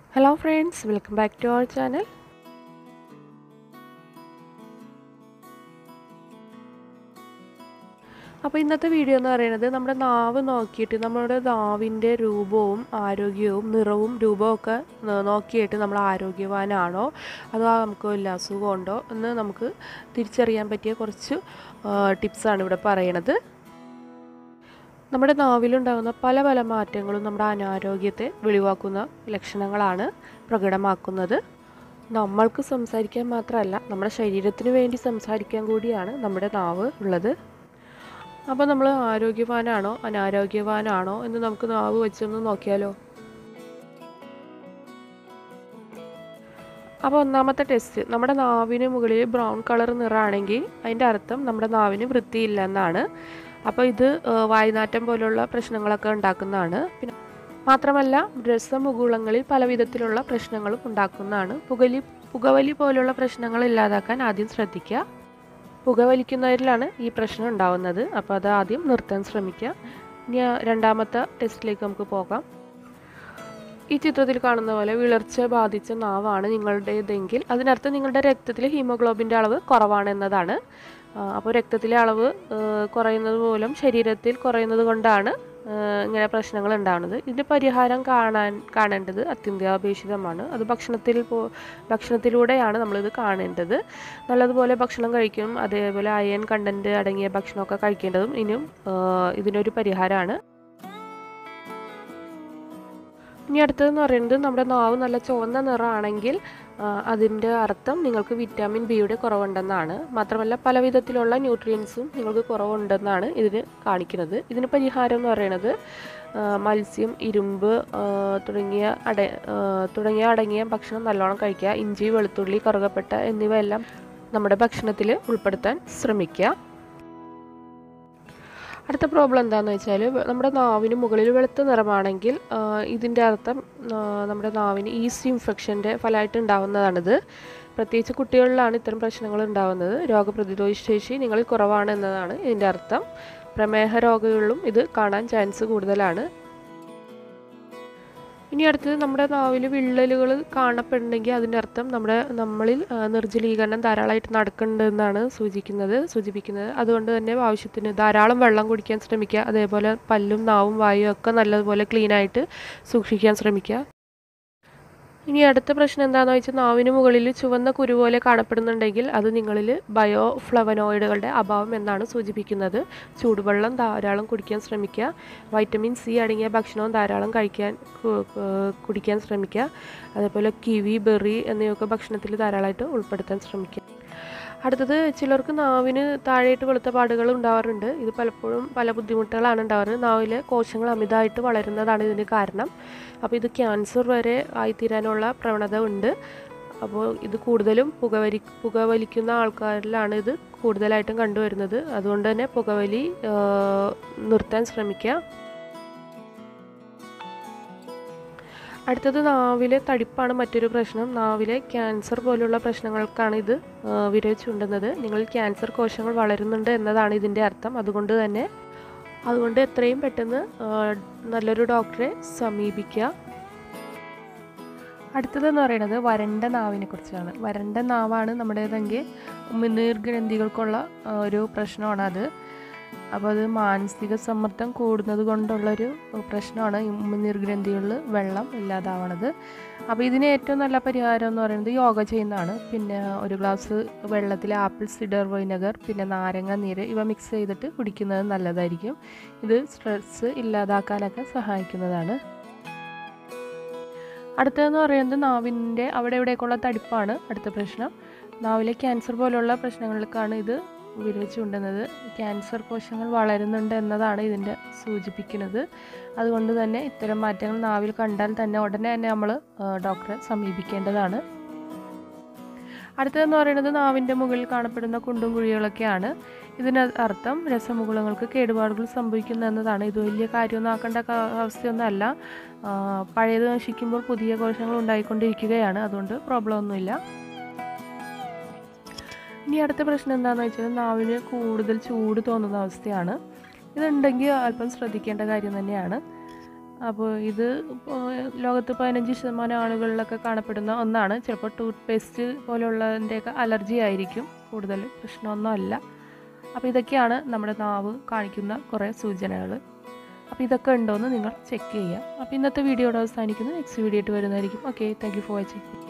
hello friends welcome back to our channel അപ്പോൾ ഇന്നത്തെ video എന്ന് പറയുന്നത് നമ്മുടെ നാവ് നോക്കിയിട്ട് നമ്മുടെ നാവിൻ്റെ രൂപവും ആരോഗ്യവും നിറവും രൂപവും ഒക്കെ ന- നോക്കിയിട്ട് നമ്മൾ ആരോഗ്യവാനാണോ അതോ നമുക്ക് വല്ല അസുഖമുണ്ടോ എന്ന് നമുക്ക് തിരിച്ചറിയാൻ പറ്റിയ കുറച്ച് ടിപ്സാണ് ഇവിടെ പറയണത് നമ്മുടെ നാവിലുണ്ടാകുന്ന പല പല മാറ്റങ്ങളും നമ്മുടെ അനാരോഗ്യത്തെ വെളിവാക്കുന്ന ലക്ഷണങ്ങളാണ് പ്രകടമാക്കുന്നത് നമ്മൾക്ക് സംസാരിക്കാൻ മാത്രമല്ല നമ്മുടെ ശരീരത്തിന് വേണ്ടി സംസാരിക്കാൻ കൂടിയാണ് നമ്മുടെ നാവ് ഉള്ളത് അപ്പോൾ നമ്മൾ ആരോഗ്യവാനാണോ അനാരോഗ്യവാനാണോ എന്ന് നമുക്ക് നാവ് വെച്ചൊന്ന് നോക്കിയാലോ അപ്പോൾ ഒന്നാമത്തെ ടെസ്റ്റ് നമ്മുടെ നാവിന് മുകളിൽ ബ്രൗൺ കളർ നിറമാണെങ്കിൽ അതിൻ്റെ അർത്ഥം നമ്മുടെ നാവിന് വൃത്തിയില്ല എന്നാണ് അപ്പോൾ ഇത് ആ, വായുനാറ്റം പോലുള്ള പ്രശ്നങ്ങളൊക്കെ ഉണ്ടാക്കുന്നതാണ് പിന്നെ മാത്രമല്ല രസമുകുളങ്ങളിൽ പല വിധത്തിലുള്ള പ്രശ്നങ്ങളും ഉണ്ടാക്കുന്നതാണ് പുകലി പുകവലി പോലുള്ള പ്രശ്നങ്ങൾ ഇല്ലാതാക്കാൻ ആദ്യം ശ്രദ്ധിക്കുക പുകവലിക്കുന്നവരിലാണ് ഈ പ്രശ്നം ഉണ്ടാവുന്നത് അപ്പോൾ അത് ആദ്യം നിർത്താൻ ശ്രമിക്കുക ഇനി ആ രണ്ടാമത്തെ ടെസ്റ്റിലേക്ക് നമുക്ക് പോകാം ഈ ചിത്രത്തിൽ കാണുന്ന പോലെ വിളർച്ച ബാധിച്ച നാവാണ് നിങ്ങളുടേതെങ്കിൽ അതിനർത്ഥം നിങ്ങളുടെ രക്തത്തിൽ ഹീമോഗ്ലോബിൻ്റെ അളവ് കുറവാണ് എന്നതാണ് ആ, അപ്പോൾ രക്തത്തിലെ അളവ് ആ, കുറയുന്നത് മൂലം ശരീരത്തിൽ കുറയുന്നത് കൊണ്ടാണ് ആ, ഇങ്ങനെ പ്രശ്നങ്ങൾ ഉണ്ടാകുന്നത് ഇതിൻ്റെ പരിഹാരം കാണാൻ കാണേണ്ടത് അത്യന്താപേക്ഷിതമാണ് അത് ഭക്ഷണത്തിൽ പോ ഭക്ഷണത്തിലൂടെയാണ് നമ്മളിത് കാണേണ്ടത് നല്ലതുപോലെ ഭക്ഷണം കഴിക്കും അതേപോലെ അയൺ കണ്ടൻറ്റ് അടങ്ങിയ ഭക്ഷണമൊക്കെ കഴിക്കേണ്ടതും ഇനിയും ആ, ഇതിനൊരു പരിഹാരമാണ് ഇനി അടുത്തതെന്ന് പറയുന്നത് നമ്മുടെ നാവ് നല്ല ചുവന്ന നിറമാണെങ്കിൽ അതിൻ്റെ അർത്ഥം നിങ്ങൾക്ക് വിറ്റാമിൻ ബിയുടെ കുറവുണ്ടെന്നാണ് മാത്രമല്ല പല വിധത്തിലുള്ള ന്യൂട്രിയൻസും നിങ്ങൾക്ക് കുറവുണ്ടെന്നാണ് ഇതിന് കാണിക്കുന്നത് ഇതിന് പരിഹാരം എന്ന് പറയുന്നത് ആ, മത്സ്യം ഇരുമ്പ് ആ, തുടങ്ങിയ അട ആ, തുടങ്ങിയ അടങ്ങിയ ഭക്ഷണം നല്ലോണം കഴിക്കുക ഇഞ്ചി വെളുത്തുള്ളി കറുകപ്പെട്ട എന്നിവയെല്ലാം നമ്മുടെ ഭക്ഷണത്തിൽ ഉൾപ്പെടുത്താൻ ശ്രമിക്കുക അടുത്ത പ്രോബ്ലം എന്താണെന്ന് വെച്ചാൽ നമ്മുടെ നാവിന് മുകളിൽ വെളുത്ത നിറമാണെങ്കിൽ ആ, ഇതിൻ്റെ അർത്ഥം ആ, നമ്മുടെ നാവിന് ഈസ്റ്റ് ഇൻഫെക്ഷൻ്റെ ഫലമായിട്ട് ഉണ്ടാവുന്നതാണിത് പ്രത്യേകിച്ച് കുട്ടികളിലാണ് ഇത്തരം പ്രശ്നങ്ങൾ ഉണ്ടാവുന്നത് രോഗപ്രതിരോധ ശേഷി നിങ്ങളിൽ കുറവാണ് എന്നതാണ് ഇതിൻ്റെ അർത്ഥം പ്രമേഹ രോഗങ്ങളിലും ഇത് കാണാൻ ചാൻസ് കൂടുതലാണ് ഇനി അടുത്തത് നമ്മുടെ നാവിൽ വിള്ളലുകൾ കാണപ്പെടുന്നെങ്കിൽ അതിൻ്റെ അർത്ഥം നമ്മുടെ നമ്മളിൽ ആ, നിർജ്ജലീകരണം ധാരാളമായിട്ട് നടക്കുന്നുണ്ടെന്നാണ് സൂചിക്കുന്നത് സൂചിപ്പിക്കുന്നത് അതുകൊണ്ട് തന്നെ ആവശ്യത്തിന് ധാരാളം വെള്ളം കുടിക്കാൻ ശ്രമിക്കുക അതേപോലെ പല്ലും നാവും വായും ഒക്കെ നല്ലതുപോലെ ക്ലീനായിട്ട് സൂക്ഷിക്കാൻ ശ്രമിക്കുക ഇനി അടുത്ത പ്രശ്നം എന്താണെന്ന് വെച്ചാൽ നാവിന് മുകളിൽ ചുവന്ന കുരു പോലെ കാണപ്പെടുന്നുണ്ടെങ്കിൽ അത് നിങ്ങളിൽ ബയോ ഫ്ലവനോയിഡുകളുടെ അഭാവം എന്നാണ് സൂചിപ്പിക്കുന്നത് ചൂടുവെള്ളം ധാരാളം കുടിക്കാൻ ശ്രമിക്കുക വൈറ്റമിൻ സി അടങ്ങിയ ഭക്ഷണവും ധാരാളം കഴിക്കാൻ കു- കു- കുടിക്കാൻ ശ്രമിക്കുക അതേപോലെ കിവി ബെറി എന്നിവയൊക്കെ ഭക്ഷണത്തിൽ ധാരാളമായിട്ട് ഉൾപ്പെടുത്താൻ ശ്രമിക്കുക അടുത്തത് ചിലർക്ക് നാവിന് താഴെയിട്ട് വെളുത്ത പാടുകൾ ഉണ്ടാവാറുണ്ട് ഇത് പലപ്പോഴും പല ബുദ്ധിമുട്ടുകളാണ് ഉണ്ടാവാറ് നാവിലെ കോശങ്ങൾ അമിതമായിട്ട് വളരുന്നതാണ് ഇതിന് കാരണം അപ്പോൾ ഇത് ക്യാൻസർ വരെ ആയിത്തീരാനുള്ള പ്രവണത ഉണ്ട് അപ്പോൾ ഇത് കൂടുതലും പുകവലി പുകവലിക്കുന്ന ആൾക്കാരിലാണ് ഇത് കൂടുതലായിട്ടും കണ്ടുവരുന്നത് അതുകൊണ്ട് തന്നെ പുകവലി ആ, നിർത്താൻ ശ്രമിക്കുക അടുത്തത് നാവിലെ തടിപ്പാണ് മറ്റൊരു പ്രശ്നം നാവിലെ ക്യാൻസർ പോലുള്ള പ്രശ്നങ്ങൾക്കാണ് ഇത് ആ, വിരൽ ചൂണ്ടുന്നത് നിങ്ങളിൽ ക്യാൻസർ കോശങ്ങൾ വളരുന്നുണ്ട് എന്നതാണ് ഇതിൻ്റെ അർത്ഥം അതുകൊണ്ട് തന്നെ അതുകൊണ്ട് എത്രയും പെട്ടെന്ന് ആ, നല്ലൊരു ഡോക്ടറെ സമീപിക്കുക അടുത്തതെന്ന് പറയുന്നത് വരണ്ട നാവിനെ കുറിച്ചാണ് വരണ്ട നാവാണ് നമ്മുടേതെങ്കിൽ ഉമിനീർ ഗ്രന്ഥികൾക്കുള്ള ആ, ഒരു പ്രശ്നമാണ് അത് അപ്പോൾ അത് മാനസിക സമ്മർദ്ദം കൂടുന്നത് കൊണ്ടുള്ളൊരു പ്രശ്നമാണ് ഈ ഉമിനീർ ഗ്രന്ഥികളിൽ വെള്ളം ഇല്ലാതാവണത് അപ്പോൾ ഇതിന് ഏറ്റവും നല്ല പരിഹാരം എന്ന് പറയുന്നത് യോഗ ചെയ്യുന്നതാണ് പിന്നെ ഒരു ഗ്ലാസ് വെള്ളത്തിൽ ആപ്പിൾ സിഡർ വൈനഗർ പിന്നെ നാരങ്ങ നീര് ഇവ മിക്സ് ചെയ്തിട്ട് കുടിക്കുന്നത് നല്ലതായിരിക്കും ഇത് സ്ട്രെസ് ഇല്ലാതാക്കാനൊക്കെ സഹായിക്കുന്നതാണ് അടുത്തതെന്ന് പറയുന്നത് നാവിൻ്റെ അവിടെ ഇവിടെയൊക്കെയുള്ള തടിപ്പാണ് അടുത്ത പ്രശ്നം നാവിലെ ക്യാൻസർ പോലുള്ള പ്രശ്നങ്ങൾക്കാണ് ഇത് വിരച്ചുകൊണ്ടുന്നത് ക്യാൻസർ കോശങ്ങൾ വളരുന്നുണ്ട് എന്നതാണ് ഇതിൻ്റെ സൂചിപ്പിക്കുന്നത് അതുകൊണ്ട് തന്നെ ഇത്തരം മാറ്റങ്ങൾ നാവിൽ കണ്ടാൽ തന്നെ ഉടനെ തന്നെ നമ്മൾ ഡോക്ടറെ സമീപിക്കേണ്ടതാണ് അടുത്തതെന്ന് പറയുന്നത് നാവിൻ്റെ മുകളിൽ കാണപ്പെടുന്ന കുണ്ടും കുഴികളൊക്കെയാണ് ഇതിന് അർത്ഥം രസമുകുളങ്ങൾക്ക് കേടുപാടുകൾ സംഭവിക്കുന്നു എന്നതാണ് ഇത് വലിയ കാര്യമൊന്നും ആക്കേണ്ട ക- അവസ്ഥയൊന്നുമല്ല ആ, പഴയത് നശിക്കുമ്പോൾ പുതിയ കോശങ്ങൾ ഉണ്ടായിക്കൊണ്ടിരിക്കുകയാണ് അതുകൊണ്ട് പ്രോബ്ലം ഒന്നുമില്ല ഇനി അടുത്ത പ്രശ്നം എന്താണെന്ന് വെച്ചാൽ നാവിന് കൂടുതൽ ചൂട് തോന്നുന്ന അവസ്ഥയാണ് ഇതുണ്ടെങ്കിൽ അല്പം ശ്രദ്ധിക്കേണ്ട കാര്യം തന്നെയാണ് അപ്പോൾ ഇത് ഇപ്പോൾ ലോകത്ത് പതിനഞ്ച് ശതമാനം ആളുകളിലൊക്കെ കാണപ്പെടുന്ന ഒന്നാണ് ചിലപ്പോൾ ടൂത്ത് പേസ്റ്റ് പോലുള്ളതിൻ്റെയൊക്കെ അലർജി ആയിരിക്കും കൂടുതൽ പ്രശ്നമൊന്നും അല്ല അപ്പോൾ ഇതൊക്കെയാണ് നമ്മുടെ നാവ് കാണിക്കുന്ന കുറേ സൂചനകൾ അപ്പോൾ ഇതൊക്കെ ഉണ്ടോ എന്ന് നിങ്ങൾ ചെക്ക് ചെയ്യുക അപ്പോൾ ഇന്നത്തെ വീഡിയോയുടെ അവസാനിക്കുന്നു നെക്സ്റ്റ് വീഡിയോ ആയിട്ട് വരുന്നതായിരിക്കും okay thank you for watching